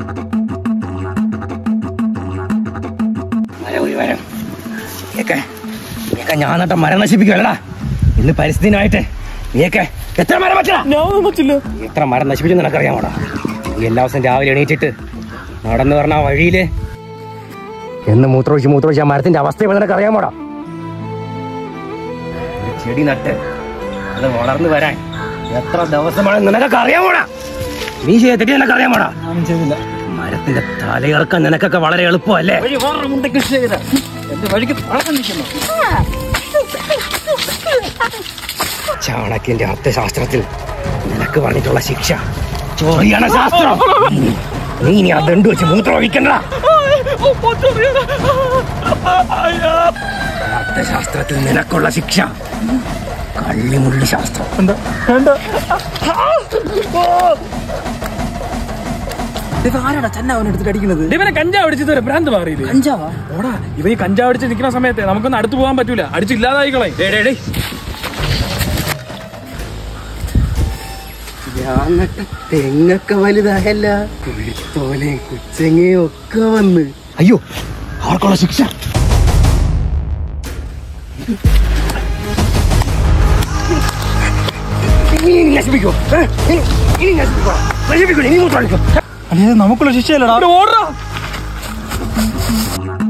മരം ഒരു മരം നീയൊക്കെ നീയൊക്കെ ഞാൻ നട്ട മരം നശിപ്പിക്കുവല്ലടാ ഇന്ന് പരിസ്ഥിതിനായിട്ട് നീയൊക്കെ എത്ര മരം വെച്ചടാ ഞാൻ പറ്റില്ല എത്ര മരം നശിപ്പിച്ചു നിനക്കറിയാമോടാ നീ എല്ലാ ദിവസം രാവിലെ എണീറ്റിട്ട് നടന്നു പറഞ്ഞ ആ വഴിയില് എന്ന് മൂത്രമൊഴിച്ച് മൂത്രമൊഴിച്ച് ആ മരത്തിന്റെ അവസ്ഥ ഇപ്പോൾ നിനക്കറിയാമോടാ ഒരു ചെടി നട്ട് അത് വളർന്നു വരാൻ എത്ര ദിവസമാണ് നിനക്കൊക്കെ അറിയാമോടാ നീ ചെയ്ത തെറ്റി നിനക്കറിയാമോടാ ഞാനും ചെയ്തില്ല മരത്തിന്റെ തലയിറക്കാൻ നിനക്കൊക്കെ വളരെ എളുപ്പമല്ലേ വഴി വേറെ മുണ്ട കൃഷി ചെയ്ത എന്റെ വഴിക്ക് പഴക്കം നിൽക്കുന്നു ചാണക്യന്റെ അർത്ഥശാസ്ത്രത്തിൽ നിനക്ക് പറഞ്ഞിട്ടുള്ള ശിക്ഷ ചോറിയാണ് ശാസ്ത്രം നീ ഇനി ആ ദണ്ട് വെച്ച് മൂത്രം ഒഴിക്കണ്ട അർത്ഥശാസ്ത്രത്തിൽ നിനക്കുള്ള ശിക്ഷ കള്ളിമുള്ളി ശാസ്ത്രം വേണ്ട വേണ്ട ആരാടാ ചെന്ന അവനെടുത്തിട്ട് അടിക്കുന്നത് ഇവനെ കഞ്ചാവ് അടിച്ചത് വരെ ഭ്രാന്ത് മാറിയില്ലേ കഞ്ചാവാ ഓടാ ഇവ ഈ കഞ്ചാവ് അടിച്ച് നിൽക്കുന്ന സമയത്ത് നമുക്കൊന്നും അടുത്ത് പോകാൻ പറ്റൂല അടിച്ചില്ലാതായിക്കളെ ഞാൻ നട്ട തെങ്ങൊക്കെ വലുതായല്ല കുഴിത്തോലയും കുച്ചങ്ങയും ഒക്കെ വന്ന് അയ്യോ അവർക്കുള്ള ശിക്ഷ ഇനി നീ നശിപ്പിക്കുവോ ഏ? ഇനി- ഇനി നശിപ്പിക്കുവോ നശിപ്പിക്കൂ നീ മൂത്രം ഒഴിക്കും നമുക്കുള്ള ശിക്ഷയല്ലടാ ഓടാ